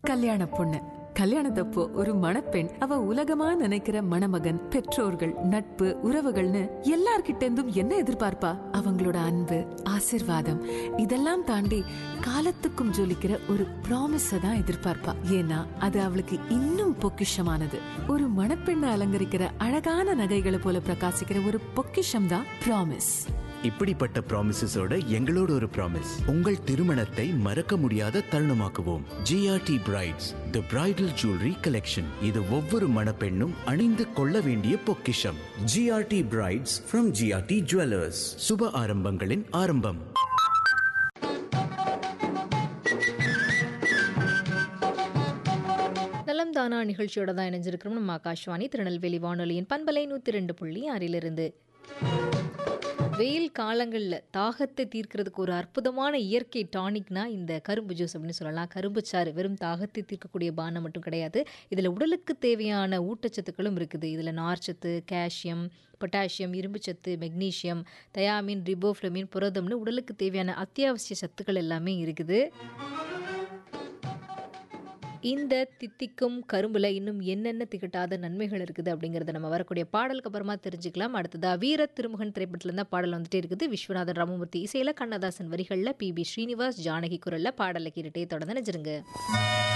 கல்யாண பொண்ணு கல்யாணத்தப்போ ஒரு மணப்பெண் அவ உலகமா நினைக்கிற மணமகன் பெற்றோர்கள் நட்பு உறவுகள்னு எல்லார்கிட்ட இருந்தும் என்ன எதிர்பார்ப்பா அவங்களோட அன்பு ஆசிர்வாதம் இதெல்லாம் தாண்டி காலத்துக்கும் ஜொலிக்கிற ஒரு ப்ராமிஸ தான் எதிர்பார்ப்பா ஏன்னா அது அவளுக்கு இன்னும் பொக்கிஷமானது ஒரு மணப்பெண்ணை அலங்கரிக்கிற அழகான நகைகளை போல பிரகாசிக்கிற ஒரு பொக்கிஷம் தான் ப்ராமிஸ் இப்படிப்பட்ட ப்ராமிசஸோட எங்களோட ஒரு ப்ராமிஸ் உங்கள் திருமணத்தை மறக்க முடியாத தருணமாக்குவோம் GRT brides the bridal jewellery collection இது ஒவ்வொரு மணப்பெண்ணும் அணிந்து கொள்ள வேண்டிய பொக்கிஷம் GRT brides from GRT jewellers சுப ஆரம்பங்களின் ஆரம்பம் நலம் தானா நிகழ்ச்சியோட தான் இணைஞ்சிருக்கிறோம் நம்ம ஆகாஷ்வாணி திருநெல்வேலி வானொலியின் பண்பலை நூற்றி ரெண்டு புள்ளி ஆறிலிருந்து வெயில் காலங்களில் தாகத்தை தீர்க்கிறதுக்கு ஒரு அற்புதமான இயற்கை டானிக்னா இந்த கரும்பு ஜூஸ் அப்படின்னு சொல்லலாம் கரும்பு சாறு வெறும் தாகத்தை தீர்க்கக்கூடிய பானம் மட்டும் கிடையாது இதில் உடலுக்கு தேவையான ஊட்டச்சத்துக்களும் இருக்குது இதில் நார்ச்சத்து கால்சியம் பொட்டாசியம் இரும்புச்சத்து மெக்னீசியம் தயாமின் ரிபோஃப்ளமின் புரதம்னு உடலுக்கு தேவையான அத்தியாவசிய சத்துக்கள் எல்லாமே இருக்குது இந்த தித்திக்கும் கரும்புல இன்னும் என்னென்ன திகட்டாத நன்மைகள் இருக்குது அப்படிங்கிறத நம்ம வரக்கூடிய பாடலுக்கு அப்புறமா தெரிஞ்சுக்கலாம் அடுத்ததா வீர திருமுகன் திரைப்படத்துல இருந்தா பாடல் வந்துட்டே இருக்குது விஸ்வநாதன் ராமமூர்த்தி இசையில கண்ணதாசன் வரிகளில் பி பி ஸ்ரீனிவாஸ் ஜானகி குரல்ல பாடலை கேட்டுட்டே தொடர்ந்து நினைச்சிருங்க